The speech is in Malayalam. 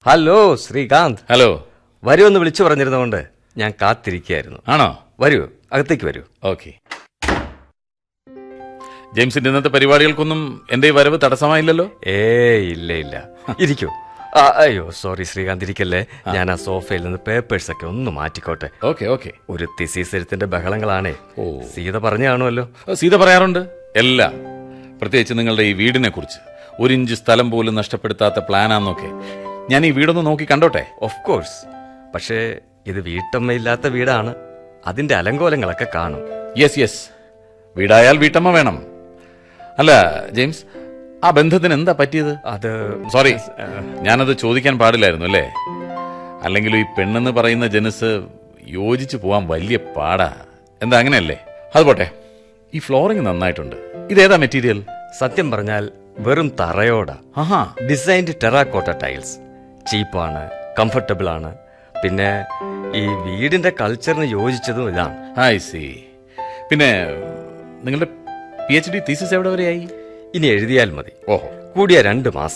ഹലോ ശ്രീകാന്ത് ഹലോ വരുമെന്ന് വിളിച്ചു പറഞ്ഞിരുന്നതുകൊണ്ട് ഞാൻ കാത്തിരിക്കുകയായിരുന്നു ആണോ വരൂ അകത്തേക്ക് വരൂ ഓക്കെ ജെയിംസിന്റെ ഇന്നത്തെ പരിപാടികൾക്കൊന്നും എന്റെ ഈ വരവ് തടസ്സമായില്ലല്ലോ ഏ ഇല്ല ഇല്ല ഇരിക്കൂ ആ, അയ്യോ സോറി ശ്രീകാന്ത് ഇരിക്കല്ലേ ഞാൻ ആ സോഫയിൽ നിന്ന് പേപ്പേഴ്സ് ഒക്കെ ഒന്ന് മാറ്റിക്കോട്ടെ ഓക്കെ ഓക്കെ ഒരു തിസീസ് എഴുത്തിന്റെ ബഹളങ്ങളാണേ ഓ. സീത പറഞ്ഞു കാണുമല്ലോ സീത പറയാറുണ്ട് എല്ലാം പ്രത്യേകിച്ച് നിങ്ങളുടെ ഈ വീടിനെ കുറിച്ച് ഒരു ഇഞ്ച് സ്ഥലം പോലും നഷ്ടപ്പെടുത്താത്ത പ്ലാനാന്നൊക്കെ ഞാൻ ഈ വീടൊന്ന് നോക്കി കണ്ടോട്ടെ ഓഫ് കോഴ്സ് പക്ഷേ ഇത് വീട്ടമ്മയില്ലാത്ത വീടാണ് അതിന്റെ അലങ്കോലങ്ങളൊക്കെ കാണും യെസ് യെസ് വീടായാൽ വീട്ടമ്മ വേണം അല്ല ജെയിംസ് ആ ബന്ധത്തിന് എന്താ പറ്റിയത് അത് സോറി ഞാനത് ചോദിക്കാൻ പാടില്ലായിരുന്നു അല്ലേ അല്ലെങ്കിലും ഈ പെണ്ണെന്ന് പറയുന്ന ജനസ് യോജിച്ചു പോവാൻ വലിയ പാടാ എന്താ അങ്ങനെയല്ലേ അത് പോട്ടെ ഈ ഫ്ലോറിംഗ് നന്നായിട്ടുണ്ട് ഇതേതാ മെറ്റീരിയൽ സത്യം പറഞ്ഞാൽ വെറും തറയോടാ ആഹാ ഡിസൈൻഡ് ടെറാക്കോട്ട ടൈൽസ് ചീപ്പാണ് കംഫർട്ടബിൾ ആണ് പിന്നെ ഈ വീടിന്റെ കൾച്ചറിന് യോജിച്ചതും ഇതാണ് ഐ സി പിന്നെ നിങ്ങളുടെ പി എച്ച് ഡി തീസിസ് എവിടെ വരെയായി ഇനി എഴുതിയാൽ മതി ഓഹോ കൂടിയ രണ്ട് മാസം